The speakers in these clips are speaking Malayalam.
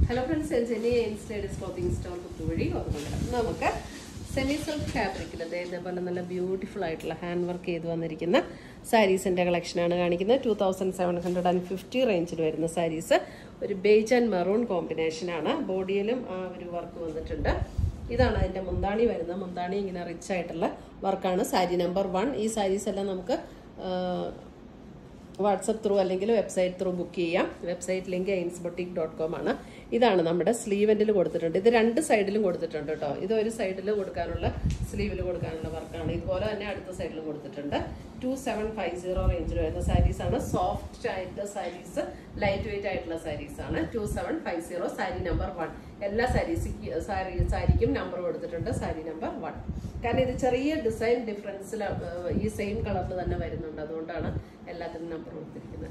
ഹലോ ഫ്രണ്ട്സ് ജെനി എയിംസ് ലേഡീസ് ക്ലോത്തിങ് സ്റ്റോർ കുത്തുവഴി ഒന്നുമില്ല നമുക്ക് സെമി സിൽക്ക് ഫാബ്രിക്കിൽ ഇതേപോലെ നല്ല ബ്യൂട്ടിഫുൾ ആയിട്ടുള്ള ഹാൻഡ് വർക്ക് ചെയ്ത് വന്നിരിക്കുന്ന സാരീസിൻ്റെ കളക്ഷനാണ് കാണിക്കുന്നത് two thousand seven hundred and fifty റേഞ്ചിൽ വരുന്ന സാരീസ് ഒരു ബേജ് ആൻഡ് മെറൂൺ കോമ്പിനേഷനാണ് ബോഡിയിലും ആ ഒരു വർക്ക് വന്നിട്ടുണ്ട് ഇതാണ് അതിൻ്റെ മുന്താണി വരുന്നത് മുന്താണി ഇങ്ങനെ റിച്ച് ആയിട്ടുള്ള വർക്കാണ് സാരി നമ്പർ വൺ ഈ സാരീസ് എല്ലാം നമുക്ക് വാട്സപ്പ് ത്രൂ അല്ലെങ്കിൽ വെബ്സൈറ്റ് ത്രൂ ബുക്ക് ചെയ്യാം website link Ains boutique dot com ആണ് ഇതാണ് നമ്മുടെ സ്ലീവെൻറ്റിൽ കൊടുത്തിട്ടുണ്ട് ഇത് രണ്ട് സൈഡിലും കൊടുത്തിട്ടുണ്ട് കേട്ടോ ഇത് ഒരു സൈഡിൽ കൊടുക്കാനുള്ള സ്ലീവിൽ കൊടുക്കാനുള്ള വർക്കാണ് ഇതുപോലെ തന്നെ അടുത്ത സൈഡിലും കൊടുത്തിട്ടുണ്ട് ടു സെവൻ ഫൈവ് സീറോ റേഞ്ചിൽ വരുന്ന സാരീസ് ആണ് സോഫ്റ്റ് ആയിട്ടുള്ള സാരീസ് ലൈറ്റ് വെയിറ്റ് ആയിട്ടുള്ള സാരീസ് ആണ് two seven five zero sari number one എല്ലാ സാരീസ് സാരി സാരിക്കും നമ്പർ കൊടുത്തിട്ടുണ്ട് സാരി നമ്പർ വൺ കാരണം ഇത് ചെറിയ ഡിസൈൻ ഡിഫറൻസിൽ ഈ സെയിം കളറിൽ തന്നെ വരുന്നുണ്ട് അതുകൊണ്ടാണ് എല്ലാത്തിനും നമ്പർ കൊടുത്തിരിക്കുന്നത്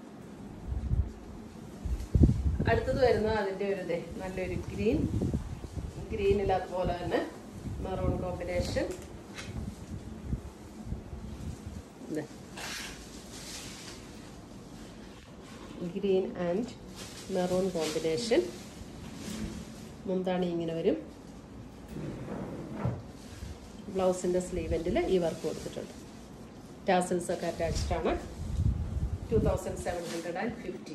അടുത്തത് വരുന്നത് അതിൻ്റെ ഒരു ഇതേ നല്ലൊരു ഗ്രീൻ ഗ്രീനിൽ അതുപോലെ തന്നെ maroon combination green and maroon combination മുന്താണി ഇങ്ങനെ വരും ബ്ലൗസിൻ്റെ സ്ലീവെൻറ്റിൽ ഈ വർക്ക് കൊടുത്തിട്ടുണ്ട് ടാസൽസ് ഒക്കെ അറ്റാച്ച്ഡ് ആണ് two thousand seven hundred and fifty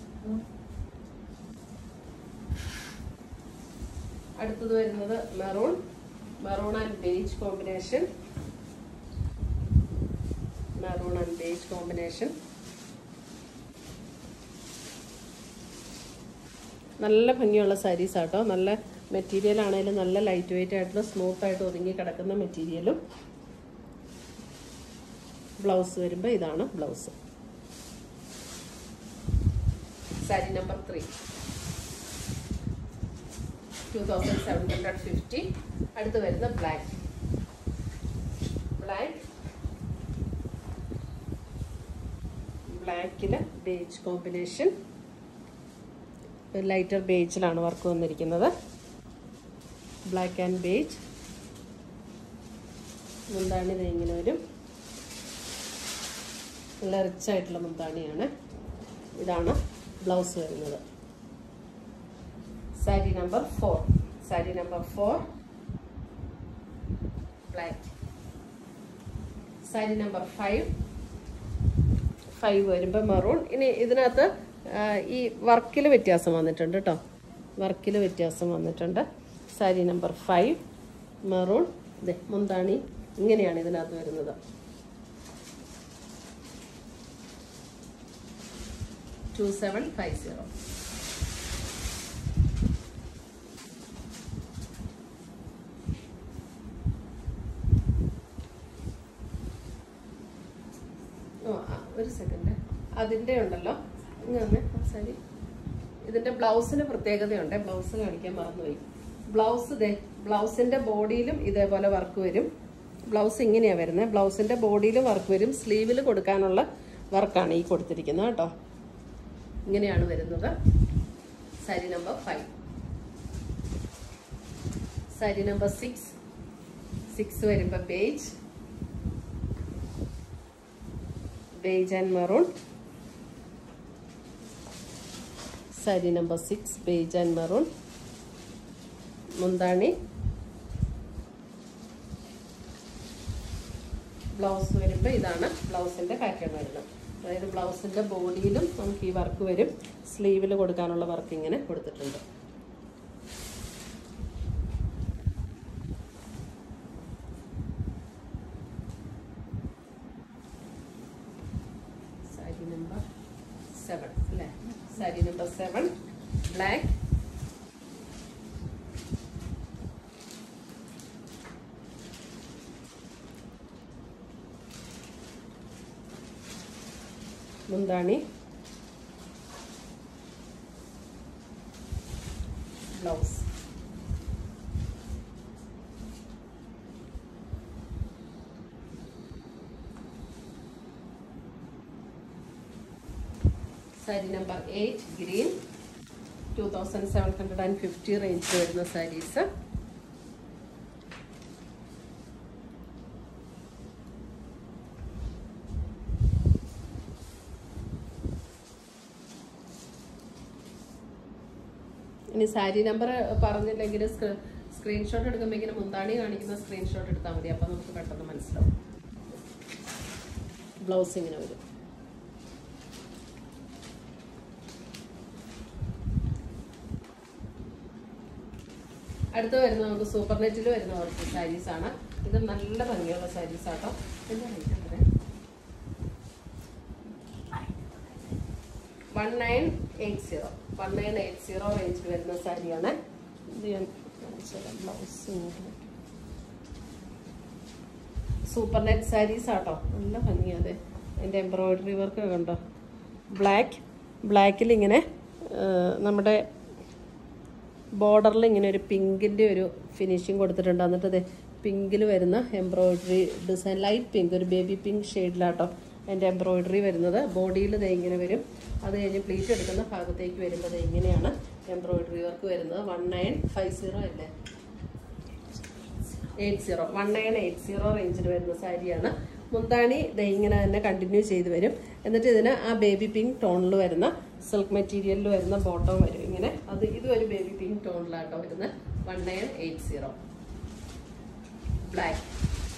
അടുത്തത് വരുന്നത് maroon maroon and beige combination maroon and beige combination നല്ല ഭംഗിയുള്ള സാരീസ് ആട്ടോ നല്ല മെറ്റീരിയൽ ആണെങ്കിലും നല്ല ലൈറ്റ് വെയിറ്റ് ആയിട്ടുള്ള സ്മൂത്ത് ആയിട്ട് ഒതുങ്ങി കിടക്കുന്ന മെറ്റീരിയലും ബ്ലൗസ് വരുമ്പോൾ ഇതാണ് blouse sari number three two thousand seven hundred fifty അടുത്ത് വരുന്ന ബ്ലാക്ക് ബ്ലാക്ക് ബ്ലാക്കിൽ ബേജ് കോമ്പിനേഷൻ ലൈറ്റർ ബേജിലാണ് വർക്ക് വന്നിരിക്കുന്നത് ബ്ലാക്ക് ആൻഡ് ബേജ് മുന്താണി ഇങ്ങനെ വരും നല്ല റിച്ച് ആയിട്ടുള്ള മുന്താണിയാണ് ഇതാണ് ബ്ലൗസ് വരുന്നത് sari number four sari number four black sari number five five വരുമ്പോൾ മെറൂൺ ഇനി ഇതിനകത്ത് ഈ വർക്കിൽ വ്യത്യാസം വന്നിട്ടുണ്ട് കേട്ടോ വർക്കിൽ വ്യത്യാസം വന്നിട്ടുണ്ട് സാരി നമ്പർ ഫൈവ് മെറൂൺ ഇതെ മുന്താണി ഇങ്ങനെയാണ് ഇതിനകത്ത് വരുന്നത് ടു സെവൻ ഫൈവ് സീറോ ഓ ഒരു സെക്കൻഡ് അതിൻ്റെ ഉണ്ടല്ലോ ഇങ്ങനെ സാരി ഇതിന്റെ ബ്ലൗസിന് പ്രത്യേകതയുണ്ട് ബ്ലൗസ് കാണിക്കാൻ മറന്നുപോയി ബ്ലൗസ് ഇതേ ബ്ലൗസിന്റെ ബോഡിയിലും ഇതേപോലെ വർക്ക് വരും ബ്ലൗസ് ഇങ്ങനെയാ വരുന്നത് ബ്ലൗസിന്റെ ബോഡിയിലും വർക്ക് വരും സ്ലീവിൽ കൊടുക്കാനുള്ള വർക്കാണ് ഈ കൊടുത്തിരിക്കുന്നത് കേട്ടോ ഇങ്ങനെയാണ് വരുന്നത് sari number five sari number six six വരുമ്പോൾ beige beige and maroon sari number six beige and maroon മുന്താണി ബ്ലൗസ് വരുമ്പോൾ ഇതാണ് ബ്ലൗസിൻ്റെ പാറ്റേൺ വരുന്നത് അതായത് ബ്ലൗസിൻ്റെ ബോഡിയിലും നമുക്ക് ഈ വർക്ക് വരും സ്ലീവിൽ കൊടുക്കാനുള്ള വർക്ക് ഇങ്ങനെ കൊടുത്തിട്ടുണ്ട് സാരി നമ്പർ സെവൻ അല്ലേ സാരി നമ്പർ സെവൻ ബ്ലാക്ക് മുന്താണി blouse sari number eight green two thousand seven hundred and fifty റേഞ്ചിൽ വരുന്ന സാരീസ് ഇനി സാരി നമ്പർ പറഞ്ഞില്ലെങ്കിൽ സ്ക്രീൻഷോട്ട് എടുക്കുമ്പോൾ ഇങ്ങനെ മുന്താണി കാണിക്കുന്ന സ്ക്രീൻഷോട്ട് എടുത്താൽ മതി അപ്പം നമുക്ക് പെട്ടെന്ന് മനസ്സിലാവും ബ്ലൗസ് ഇങ്ങനെ വരും അടുത്ത് വരുന്ന നമുക്ക് സൂപ്പർ നെറ്റിൽ വരുന്ന കുറച്ച് സാരീസ് ആണ് ഇത് നല്ല ഭംഗിയുള്ള സാരീസ് ആട്ടോ എന്താ റേറ്റ് എത്രയാ one nine eight zero one nine eight zero റേഞ്ചിൽ വരുന്ന സാരിയാണ് ഇത് ഞാൻ ബ്ലൗസ് സൂപ്പർ നെറ്റ് സാരീസ് ആട്ടോ നല്ല ഭംഗിയാതെ എൻ്റെ എംബ്രോയിഡറി വർക്ക് കണ്ടോ ബ്ലാക്ക് ബ്ലാക്കിൽ ഇങ്ങനെ ആ, നമ്മുടെ ബോർഡറിൽ ഇങ്ങനെ ഒരു പിങ്കിൻ്റെ ഒരു ഫിനിഷിങ് കൊടുത്തിട്ടുണ്ട് എന്നിട്ട് ഇത് പിങ്കിൽ വരുന്ന എംബ്രോയിഡറി ഡിസൈൻ ലൈറ്റ് പിങ്ക് ഒരു ബേബി പിങ്ക് ഷെയ്ഡിലാട്ടോ എൻ്റെ എംബ്രോയിഡറി വരുന്നത് ബോഡിയിൽ ഇത് ഇങ്ങനെ വരും അത് കഴിഞ്ഞ് പ്ലീറ്റ് എടുക്കുന്ന ഭാഗത്തേക്ക് വരുമ്പോൾ ഇത് ഇങ്ങനെയാണ് എംബ്രോയിഡറി വർക്ക് വരുന്നത് വൺ നയൻ ഫൈവ് സീറോ അല്ലേ eight zero one nine eight zero റേഞ്ചിൽ വരുന്ന സാരിയാണ് മുന്താണി ദേ ഇങ്ങനെ തന്നെ കണ്ടിന്യൂ ചെയ്ത് വരും എന്നിട്ട് ഇതിന് ആ ബേബി പിങ്ക് ടോണിൽ വരുന്ന സിൽക്ക് മെറ്റീരിയലിൽ വരുന്ന ബോട്ടം വരും ഇങ്ങനെ അത് ഇതും ഒരു ബേബി പിങ്ക് ടോണിലാട്ടോ വരുന്നത് one nine eight zero black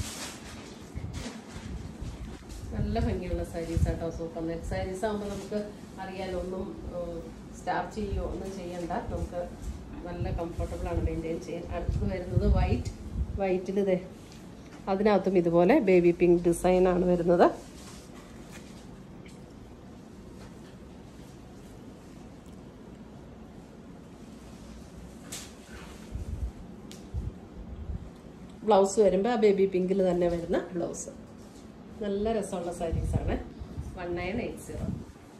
നല്ല ഭംഗിയുള്ള സാരീസ് ആട്ടോ സൂപ്പർ നെറ്റ് സാരീസ് ആകുമ്പോൾ നമുക്ക് അറിയാലോ ഒന്നും സ്റ്റാർച്ച് ചെയ്യുകയോ ഒന്നും ചെയ്യണ്ട നമുക്ക് നല്ല കംഫർട്ടബിൾ ആണ് മെയിൻറ്റെയിൻ ചെയ്യാൻ അടുത്തത് വരുന്നത് വൈറ്റ് വൈറ്റിൽ ഇതേ അതിനകത്തും ഇതുപോലെ ബേബി പിങ്ക് ഡിസൈൻ ആണ് വരുന്നത് ബ്ലൗസ് വരുമ്പോൾ ആ ബേബി പിങ്കിൽ തന്നെ വരുന്ന ബ്ലൗസ് നല്ല രസമുള്ള സാരീസാണ് വൺ നയൻ എയ്റ്റ് സീറോ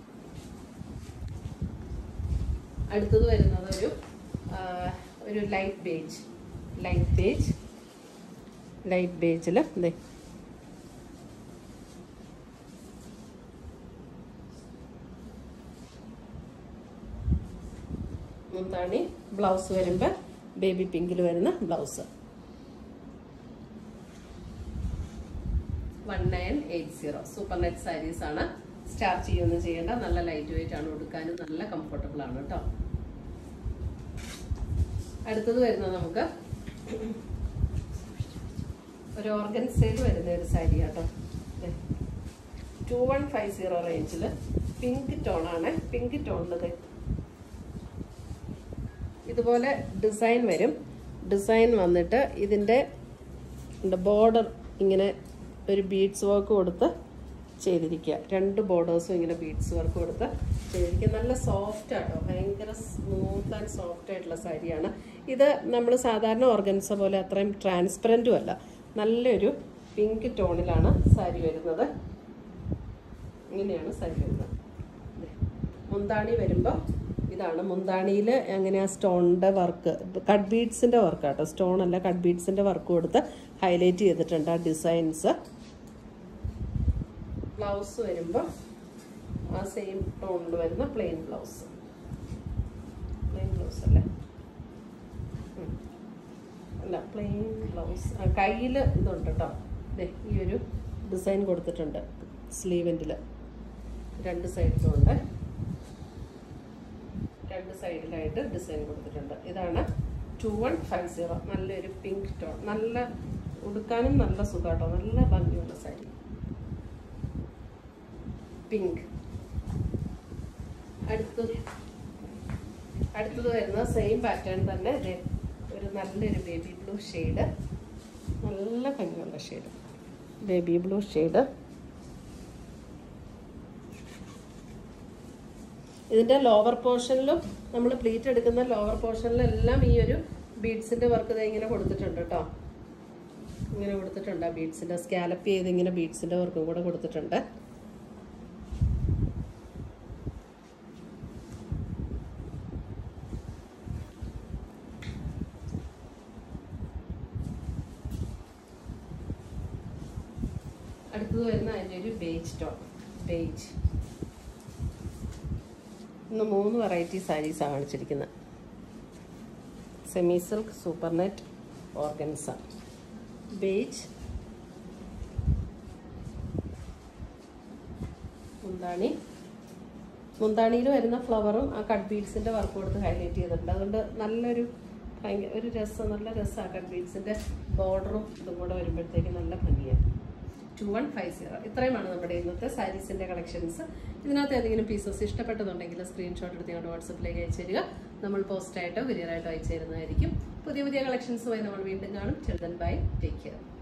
അടുത്തത് വരുന്നത് ഒരു ആ, ഒരു light beige light beige light ബേജിൽ ഇതേ മുന്താണി ബ്ലൗസ് വരുമ്പോൾ ബേബി പിങ്കിൽ വരുന്ന blouse one nine eight zero super net saris ആണ് സ്റ്റാർച്ച് ചെയ്യൊന്നും ചെയ്യേണ്ട നല്ല ലൈറ്റ് വെയിറ്റ് ആണ് ഉടുക്കാനും നല്ല കംഫർട്ടബിൾ ആണ് കേട്ടോ അടുത്തത് വരുന്നത് നമുക്ക് ഒരു ഓർഗൻസയിൽ വരുന്ന ഒരു സാരി കേട്ടോ ടു വൺ ഫൈവ് സീറോ റേഞ്ചിൽ പിങ്ക് ടോണാണ് പിങ്ക് ടോണിലത് ഇതുപോലെ ഡിസൈൻ വരും ഡിസൈൻ വന്നിട്ട് ഇതിൻ്റെ ബോർഡർ ഇങ്ങനെ ഒരു ബീഡ്സ് വർക്ക് കൊടുത്ത് ചെയ്തിരിക്കുക രണ്ട് ബോർഡേഴ്സും ഇങ്ങനെ ബീഡ്സ് വർക്ക് കൊടുത്ത് ചെയ്തിരിക്കുക നല്ല സോഫ്റ്റ് ആട്ടോ ഭയങ്കര സ്മൂത്ത് ആൻഡ് സോഫ്റ്റ് ആയിട്ടുള്ള സാരിയാണ് ഇത് നമ്മൾ സാധാരണ ഓർഗൻസ പോലെ അത്രയും ട്രാൻസ്പെറൻറ്റും അല്ല നല്ലൊരു പിങ്ക് ടോണിലാണ് സാരി വരുന്നത് ഇങ്ങനെയാണ് സാരി വരുന്നത് ദേ. മുന്താണി വരുമ്പോൾ ഇതാണ് മുന്താണിയിൽ എങ്ങനെയാ സ്റ്റോണിൻ്റെ വർക്ക് കട്ട് ബീഡ്സിൻ്റെ വർക്ക് കേട്ടോ സ്റ്റോൺ അല്ല കട്ട് ബീഡ്സിൻ്റെ വർക്ക് കൊടുത്ത് ഹൈലൈറ്റ് ചെയ്തിട്ടുണ്ട് ആ ഡിസൈൻസ് ബ്ലൗസ് വരുമ്പോൾ ആ സെയിം ടോണിൽ വരുന്ന പ്ലെയിൻ ബ്ലൗസ് പ്ലെയിൻ ബ്ലൗസ് അല്ലേ ഉം. അല്ല പ്ലെയിൻ ബ്ലൗസ് കയ്യിൽ ഇതുണ്ട് കേട്ടോ ദേ ഈ ഒരു ഡിസൈൻ കൊടുത്തിട്ടുണ്ട് സ്ലീവെൻറ്റിൽ രണ്ട് സൈഡിലും ഉണ്ട് രണ്ട് സൈഡിലായിട്ട് ഡിസൈൻ കൊടുത്തിട്ടുണ്ട് ഇതാണ് ടു വൺ ഫൈവ് സീറോ നല്ലൊരു പിങ്ക് ടോൺ നല്ല ഉടുക്കാനും നല്ല സുഖാട്ടോ നല്ല ഭംഗിയുള്ള സാരി പിങ്ക് അടുത്തത് അടുത്തത് വരുന്ന സെയിം പാറ്റേൺ തന്നെ ദേ ഒരു നല്ലൊരു ബേബി ബ്ലൂ ഷെയ്ഡ് നല്ല ഭംഗിയുള്ള ഷെയ്ഡ് ബേബി ബ്ലൂ ഷെയ്ഡ് ഇതിൻ്റെ ലോവർ പോർഷനിലും നമ്മൾ പ്ലീറ്റ് എടുക്കുന്ന ലോവർ പോർഷനിലെല്ലാം ഈ ഒരു ബീഡ്സിൻ്റെ വർക്ക് ഇങ്ങനെ കൊടുത്തിട്ടുണ്ട് കേട്ടോ ഇങ്ങനെ കൊടുത്തിട്ടുണ്ട് ആ ബീഡ്സിൻ്റെ സ്കാലപ്പ് ചെയ്ത് ഇങ്ങനെ ബീഡ്സിൻ്റെ വർക്കും കൂടെ കൊടുത്തിട്ടുണ്ട് അടുത്തത് വരുന്ന അതിൻ്റെ ഒരു ബേജ് ടോൺ ബേജ് ഇന്ന് മൂന്ന് വെറൈറ്റി സാരീസാണ് കാണിച്ചിരിക്കുന്നത് semi silk super net organza beige മുന്താണി മുന്താണിയിൽ വരുന്ന ഫ്ലവറും ആ കട്ട് ബീഡ്സിന്റെ വർക്ക് കൊടുത്ത് ഹൈലൈറ്റ് ചെയ്തിട്ടുണ്ട് അതുകൊണ്ട് നല്ലൊരു ഭയങ്കര ഒരു രസം നല്ല രസമാണ് കട്ട് ബീഡ്സിന്റെ ബോർഡറും ഇതും കൂടെ വരുമ്പോഴത്തേക്ക് നല്ല ഭംഗിയാണ് ടു വൺ ഫൈവ് സീറോ ഇത്രയുമാണ് നമ്മുടെ ഇന്നത്തെ സാരീസിന്റെ കളക്ഷൻസ് ഇതിനകത്ത് ഏതെങ്കിലും പീസസ് ഇഷ്ടപ്പെട്ടതുണ്ടെങ്കിൽ സ്ക്രീൻഷോട്ട് എടുത്ത് ഞങ്ങളുടെ വാട്സപ്പിലേക്ക് അയച്ചു തരിക നമ്മൾ പോസ്റ്റായിട്ടോ കൊറിയറായിട്ടോ അയച്ചു തരുന്നതായിരിക്കും പുതിയ പുതിയ കളക്ഷൻസുമായി നമ്മൾ വീണ്ടും കാണും ചിൽഡ്രൻ ബൈ ടേക്ക് കെയർ